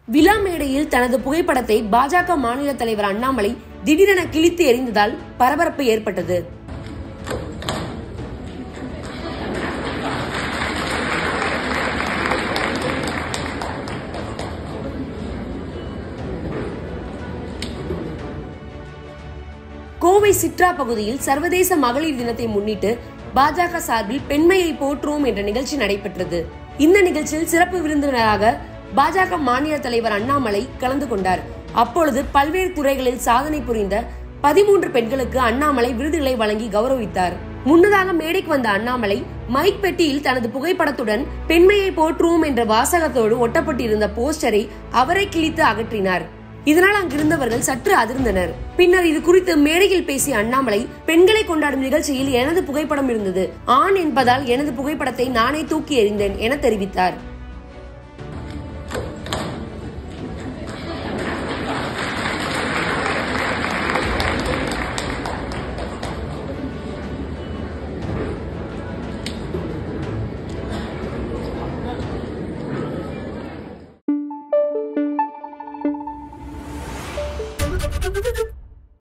விழா மேடையில் தனது புகைப்படத்தை பாஜக மாநில தலைவர் அண்ணாமலை திடீரென கிழித்து எறிந்ததால் பரபரப்பு ஏற்பட்டது கோவை சிட்ரா பகுதியில் சர்வதேச மகளிர் தினத்தை முன்னிட்டு பாஜக சார்பில் பெண்மையை போற்றுவோம் என்ற நிகழ்ச்சி நடைபெற்றது இந்த நிகழ்ச்சியில் சிறப்பு விருந்தினராக பாஜக மாநில தலைவர் அண்ணாமலை கலந்து கொண்டார் அப்பொழுது பல்வேறு துறைகளில் சாதனை புரிந்த பதிமூன்று பெண்களுக்கு அண்ணாமலை விருதுகளை வழங்கி கௌரவித்தார் முன்னதாக மேடைக்கு வந்த அண்ணாமலை மைக் பெட்டியில் தனது புகைப்படத்துடன் பெண்மையை போற்றுவோம் என்ற வாசகத்தோடு ஒட்டப்பட்டிருந்த போஸ்டரை அவரை கிழித்து அகற்றினார் இதனால் அங்கிருந்தவர்கள் சற்று அதிர்ந்தனர் பின்னர் இது குறித்து மேடையில் பேசிய அண்ணாமலை பெண்களை கொண்டாடும் நிகழ்ச்சியில் எனது புகைப்படம் இருந்தது ஆண் என்பதால் எனது புகைப்படத்தை நானே தூக்கி எறிந்தேன் என தெரிவித்தார் Thank you.